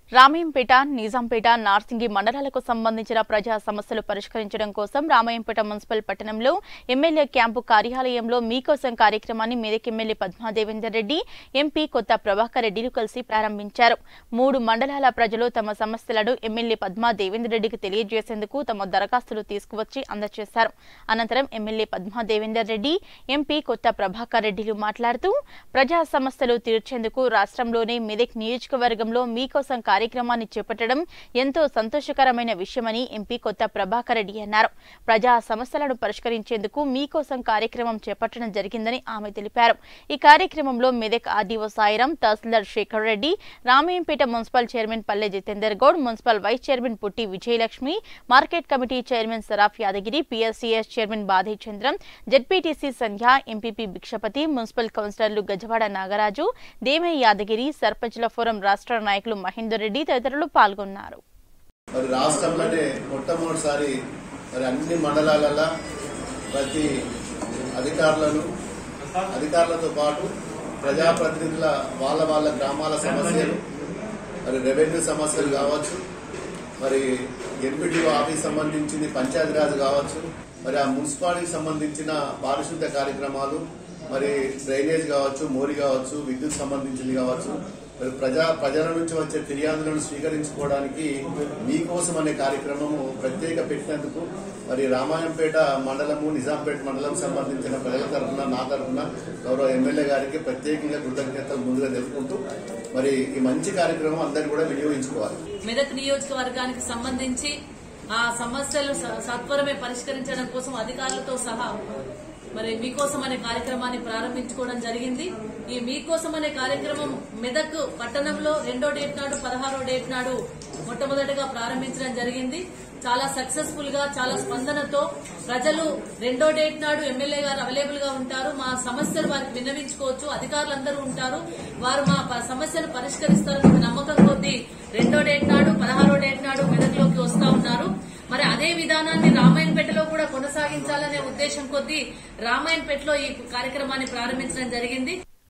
రామాయంపేట నిజాంపేట నార్సింగి మండలాలకు సంబంధించిన ప్రజా సమస్యలు పరిష్కరించడం కోసం రామాయంపేట మున్సిపల్ పట్టణంలో ఎమ్మెల్యే క్యాంపు కార్యాలయంలో మీకోసం కార్యక్రమాన్ని మెదక్ ఎమ్మెల్యే పద్మాదేవేందర్ రెడ్డి ఎంపీ కొత్త ప్రభాకర్ రెడ్డిలు కలిసి ప్రారంభించారు మూడు మండలాల ప్రజలు తమ సమస్యలను ఎమ్మెల్యే పద్మా దేవేందర్ రెడ్డికి తెలియజేసేందుకు తమ దరఖాస్తులు తీసుకువచ్చి అందజేశారు అనంతరం ఎమ్మెల్యే పద్మా దేవేందర్ రెడ్డి ఎంపీ కొత్త ప్రభాకర్ రెడ్డిలు మాట్లాడుతూ ప్రజా సమస్యలు తీర్చేందుకు రాష్ట్రంలోనే మెదక్ నియోజకవర్గంలో మీకోసం కార్యక్రమాన్ని చేపట్టడం ఎంతో సంతోషకరమైన విషయమని ఎంపీ కొత్త ప్రభాకర్ రెడ్డి అన్నారు ప్రజా సమస్యలను పరిష్కరించేందుకు మీకోసం కార్యక్రమం చేపట్టడం జరిగిందని ఆమె తెలిపారు ఈ కార్యక్రమంలో Medak RDO Sairam tahsildar Shekar Reddy Ramayampet municipal chairman Palle Jitender Goud municipal vice chairman Putti Vijayalakshmi market committee chairman Saraf Yadagiri PSCS chairman Badhe Chandram ZPTC Sandhya MPP Bhikshapathi municipal కౌన్సిలర్లు గజవాడ నాగరాజు దేమే యాదగిరి సర్పంచ్ల ఫోరం రాష్ట్ర నాయకులు మహేందర్ రెడ్డి తదితరులు పాల్గొన్నారు మరి రాష్ట్రంలోనే మొట్టమొదటిసారి మరి అన్ని మండలాలలో ప్రతి అధికారులను అధికారులతో పాటు ప్రజాప్రతినిధుల వాళ్ళ వాళ్ళ గ్రామాల సమస్యలు మరి రెవెన్యూ సమస్యలు కావచ్చు మరి ఎంపీడీఓ ఆఫీస్ సంబంధించింది పంచాయతీరాజ్ కావచ్చు మరి ఆ మున్సిపాలిటీకి సంబంధించిన పారిశుద్ధ్య కార్యక్రమాలు మరి డ్రైనేజ్ కావచ్చు మోరి కావచ్చు విద్యుత్ సంబంధించింది కావచ్చు మరి ప్రజా ప్రజల నుంచి వచ్చే ఫిర్యాదులను స్వీకరించుకోవడానికి మీకోసం అనే కార్యక్రమము ప్రత్యేక పెట్టినందుకు మరి రామాయంపేట మండలము నిజాంపేట మండలం సంబంధించిన ప్రజల తరఫున నా తరఫున గౌరవ ఎమ్మెల్యే గారికి ప్రత్యేకంగా కృతజ్ఞతలు ముందుగా తెలుపుకుంటూ మరి ఈ మంచి కార్యక్రమం అందరినీ కూడా వినియోగించుకోవాలి మెదక్ నియోజకవర్గానికి సంబంధించి ఆ సమస్యలు స- సత్వరమే పరిష్కరించడం కోసం అధికారులతో సహా మరి మీకోసం అనే కార్యక్రమాన్ని ప్రారంభించుకోవడం జరిగింది ఈ మీకోసం అనే కార్యక్రమం మెదక్ పట్టణంలో రెండో డేట్ నాడు పదహారో డేట్ నాడు మొట్టమొదటిగా ప్రారంభించడం జరిగింది చాలా సక్సెస్ఫుల్ గా చాలా స్పందనతో ప్రజలు రెండో డేట్ నాడు ఎమ్మెల్యే గారు అవైలబుల్ గా ఉంటారు మా సమస్యలు వారికి విన్నవించుకోవచ్చు అధికారులందరూ ఉంటారు వారు మా ప- సమస్యను పరిష్కరిస్తారని ఒక నమ్మకం కొద్దీ రెండో డేట్ నాడు పదహారో డేట్ నాడు మెదక్లోకి వస్తా ఉన్నారు మరి అదే విధానాన్ని రామాయణపేటలో కూడా కొనసాగించాలనే ఉద్దేశం కొద్దీ రామాయణపేటలో ఈ కార్యక్రమాన్ని ప్రారంభించడం జరిగింది